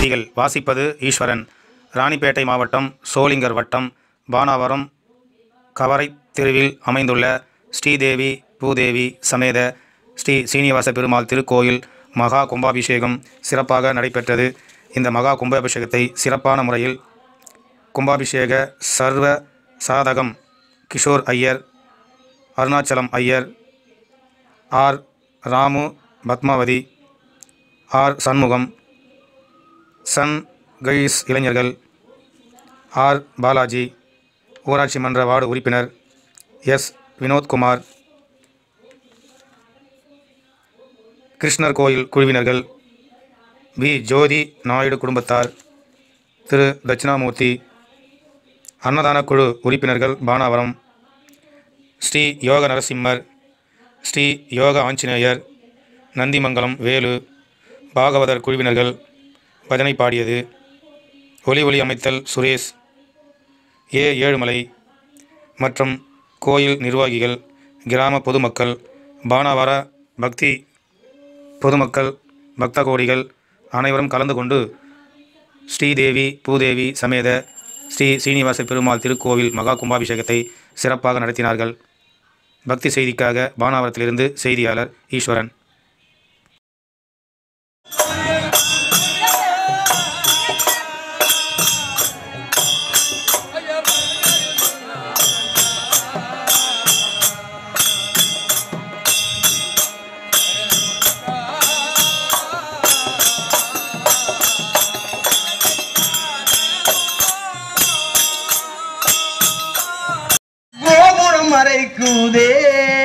செய்திகள் வாசிப்பது ஈஸ்வரன் ராணிப்பேட்டை மாவட்டம் சோளிங்கர் வட்டம் பானாவரம் கவரை தெருவில் அமைந்துள்ள ஸ்ரீதேவி பூதேவி சமேத ஸ்ரீ சீனிவாச பெருமாள் திருக்கோயில் மகா கும்பாபிஷேகம் சிறப்பாக நடைபெற்றது இந்த மகா கும்பாபிஷேகத்தை சிறப்பான முறையில் கும்பாபிஷேக சர்வ சாதகம் Kishore Iyer Arunachalam Iyer R Ramu Padmavathi R Shanmugam sun guys இளைஞர்கள் ஆர் பாலாஜி ஊராட்சி மன்ற வார்டு உறுப்பினர் எஸ் வினோத்குமார் கிருஷ்ணர் கோயில் குழுவினர்கள் வி ஜோதி நாயுடு குடும்பத்தார் திரு தட்சிணாமூர்த்தி அன்னதான குழு உறுப்பினர்கள் பானாவரம் ஸ்ரீ யோக நரசிம்மர் ஸ்ரீ யோக ஆஞ்சநேயர் நந்திமங்கலம் வேலு பாகவதர் குழுவினர்கள் பஜனை பாடியது ஒலி ஒலி அமைத்தல் சுரேஷ் ஏ ஏழுமலை மற்றும் கோயில் நிர்வாகிகள் கிராம பொதுமக்கள் பானாவர பக்தி பொதுமக்கள் பக்த கோடிகள் அனைவரும் கலந்து கொண்டு ஸ்ரீதேவி பூதேவி சமேத ஸ்ரீ சீனிவாச பெருமாள் திருக்கோவில் மகா கும்பாபிஷேகத்தை சிறப்பாக நடத்தினார்கள் பக்தி செய்திக்காக பானாவரத்திலிருந்து செய்தியாளர் ஈஸ்வரன் கோபுரம் மறைக்குதே